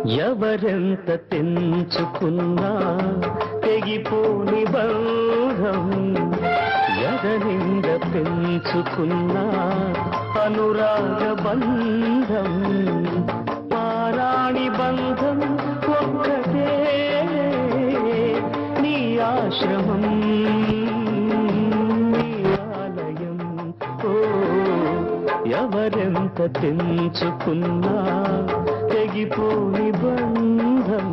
ఎవరెంత తెంచుకున్నా తెగిపోని బంధం ఎదనింద పెంచుకున్నా అనురాగ బంధం పారాణి బంధం ఒక్కటే నీ ఆశ్రమం నీ ఆలయం ఓ ఎవరెంత తెంచుకున్నా తెగిపోని బంధం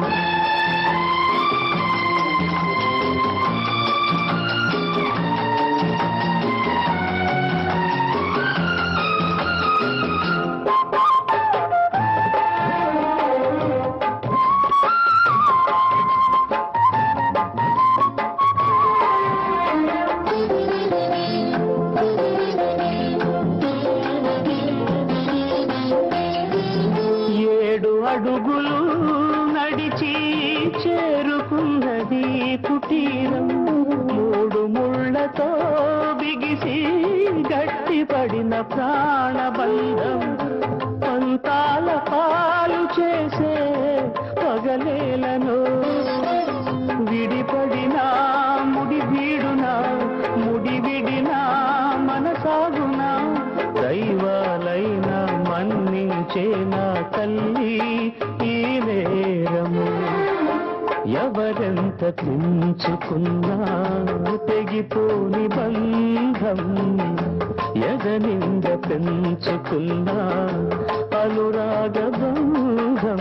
ఏడు అడుగులు నడిచి చేరుకున్నది కుటీరం మూడు ముళ్ళతో బిగిసి గట్టిపడిన ప్రాణబంధం పంతాల పాలు చేసే పగలేలను విడిపడినా ముడి వీడునా ముడి విడినా మనసాగునా దైవాలైనా మన్నించేనా తల్లి ఈ నేరము ఎవరెంత తెంచుకున్నా తెగిపోని బంధం ఎదనింద పెంచుకున్నా అనురాగ బంధం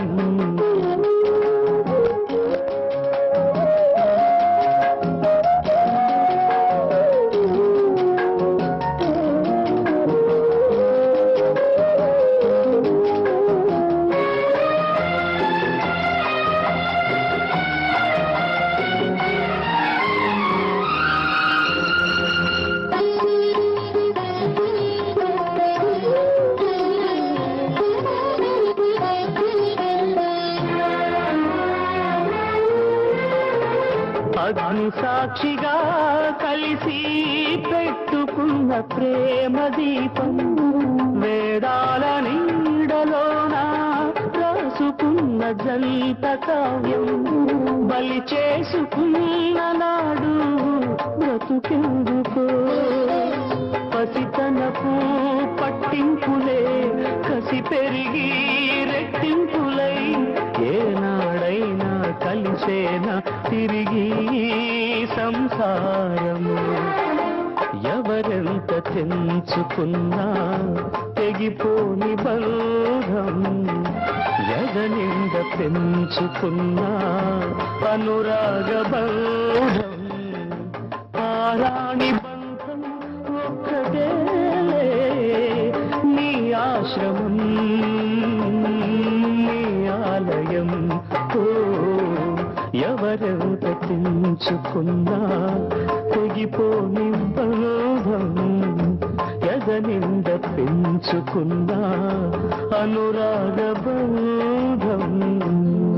అగ్ని సాక్షిగా కలిసి పెట్టుకున్న ప్రేమ దీపం వేదాల నీడలోన రాసుకున్న జంట కావ్యం బలి చేసుకున్న నాడు బ్రతుకెందుకో పసితనపు పట్టింపులే కసి పెరిగి రెట్టింపులై ఏనాడైనా కలిసేనా తిరిగి సంసారము ఎవరెంత తెంచుకున్నా తెగిపోని బంధం ఎదనింద పెంచుకున్నా అనురాగ బంధం పారాణి బంధం ఒక్కటే నీ ఆశ్రమం నీ ఆలయం ఓ ఎవరెంత తెంచుకున్నా తెగిపోని బంధం ఎదనింద పెంచుకున్నా అనురాగ బంధం